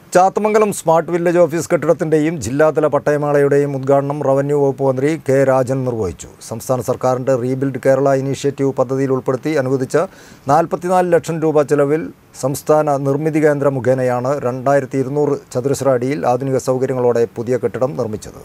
Chathamangalam smart village office കെട്ടിടത്തിൻ്റെയും ജില്ലാതല പട്ടയമേളയുടെയും ഉദ്ഘാടനം റവന്യൂ വകുപ്പ് മന്ത്രി കെ രാജൻ നിർവഹിച്ചു സംസ്ഥാന സർക്കാരിൻ്റെ റീബിൽഡ് കേരള ഇനീഷ്യേറ്റീവ് പദ്ധതിയിൽ ഉൾപ്പെടുത്തി അനുവദിച്ച നാൽപ്പത്തിനാല് ലക്ഷം രൂപ ചെലവിൽ സംസ്ഥാന നിർമ്മിതി കേന്ദ്ര മുഖേനയാണ് രണ്ടായിരത്തി ഇരുന്നൂറ് ചതുരശ്ര അടിയിൽ ആധുനിക സൗകര്യങ്ങളോടെ പുതിയ കെട്ടിടം നിർമ്മിച്ചത്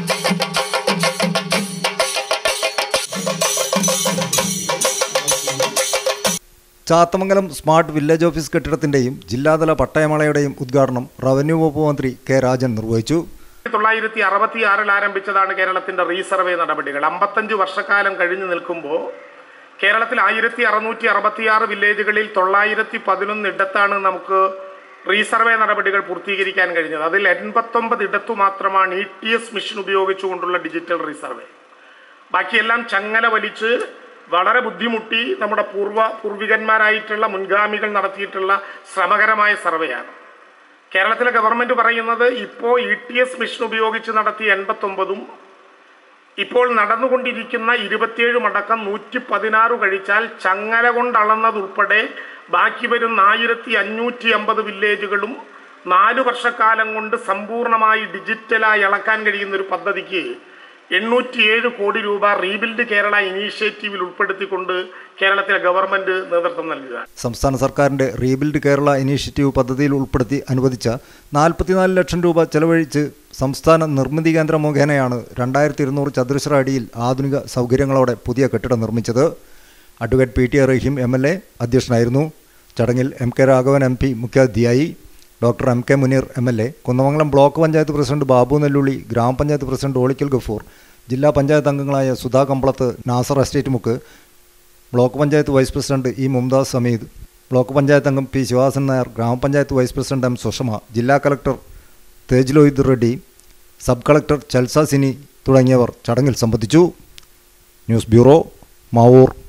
ചാത്തമംഗലം സ്മാർട്ട് വില്ലേജ് ഓഫീസ് കെട്ടിടത്തിൻ്റെയും ജില്ലാതല പട്ടയമേളയുടെയും ഉദ്ഘാടനം റവന്യൂ വകുപ്പ് മന്ത്രി കെ രാജൻ നിർവഹിച്ചു തൊള്ളായിരത്തി അറുപത്തി ആറിൽ ആരംഭിച്ചതാണ് കേരളത്തിന്റെ റീസർവേ നടപടികൾ അമ്പത്തഞ്ച് വർഷക്കാലം കഴിഞ്ഞു നിൽക്കുമ്പോൾ കേരളത്തിൽ ആയിരത്തി അറുന്നൂറ്റി അറുപത്തിയാറ് വില്ലേജുകളിൽ തൊള്ളായിരത്തി പതിനൊന്ന് ഇടത്താണ് നമുക്ക് റീസർവേ നടപടികൾ പൂർത്തീകരിക്കാൻ കഴിഞ്ഞത് അതിൽ എൺപത്തൊമ്പത് ഇടത്തു മാത്രമാണ് ഇ ടി എസ് മിഷൻ ഉപയോഗിച്ചുകൊണ്ടുള്ള ഡിജിറ്റൽ റീസർവേ ബാക്കിയെല്ലാം ചങ്ങല വലിച്ച് വളരെ ബുദ്ധിമുട്ടി നമ്മുടെ പൂർവ്വ പൂർവികന്മാരായിട്ടുള്ള മുൻഗാമികൾ നടത്തിയിട്ടുള്ള ശ്രമകരമായ സർവേയാണ് കേരളത്തിലെ ഗവൺമെന്റ് പറയുന്നത് ഇപ്പോൾ ഇ ടി എസ് മിഷൻ ഉപയോഗിച്ച് നടത്തിയ എൺപത്തൊമ്പതും ഇപ്പോൾ നടന്നുകൊണ്ടിരിക്കുന്ന ഇരുപത്തിയേഴും അടക്കം നൂറ്റി പതിനാറ് കഴിച്ചാൽ ചങ്ങല കൊണ്ട് അളന്നതുൾപ്പെടെ ബാക്കി വരുന്ന ആയിരത്തി അഞ്ഞൂറ്റി അമ്പത് വില്ലേജുകളും നാലു വർഷക്കാലം കൊണ്ട് സമ്പൂർണ്ണമായി ഡിജിറ്റലായി അളക്കാൻ കഴിയുന്ന ഒരു പദ്ധതിക്ക് എണ്ണൂറ്റിയേഴ് കോടി രൂപ റീബിൽഡ് കേരള ഇനീഷ്യേറ്റീവിൽ ഉൾപ്പെടുത്തിക്കൊണ്ട് കേരളത്തിലെ ഗവൺമെന്റ് നേതൃത്വം നൽകുക സംസ്ഥാന സർക്കാരിൻ്റെ റീബിൽഡ് കേരള ഇനീഷ്യേറ്റീവ് പദ്ധതിയിൽ ഉൾപ്പെടുത്തി അനുവദിച്ച നാൽപ്പത്തിനാല് ലക്ഷം രൂപ ചെലവഴിച്ച് സംസ്ഥാന നിർമ്മിതി കേന്ദ്ര മുഖേനയാണ് രണ്ടായിരത്തി ഇരുന്നൂറ് ചതുരശ്ര അടിയിൽ ആധുനിക സൗകര്യങ്ങളോടെ പുതിയ കെട്ടിടം നിർമ്മിച്ചത് advocate P T Rahim M L A അധ്യക്ഷനായിരുന്നു ചടങ്ങിൽ M K Raghavan M P മുഖ്യാതിഥിയായി doctor M K Muneer M L A Kunnamangalam block panchayat president Babu Nellulli ഗ്രാമപഞ്ചായത്ത് പ്രസിഡന്റ് ഓളിക്കൽ ഗഫൂർ ജില്ലാ പഞ്ചായത്ത് അംഗങ്ങളായ Sudha Kambalath Nasar estate Mukku block panchayat vice president E Mumtaz Sameed block panchayat അംഗം പി ശിവാസൻ നായർ ഗ്രാമപഞ്ചായത്ത് വൈസ് പ്രസിഡന്റ് എം സുഷമ ജില്ലാ collector Tejlohit Reddy sub collector Chelsa Sini തുടങ്ങിയവർ ചടങ്ങിൽ സംബന്ധിച്ചു ന്യൂസ് ബ്യൂറോ മാവൂർ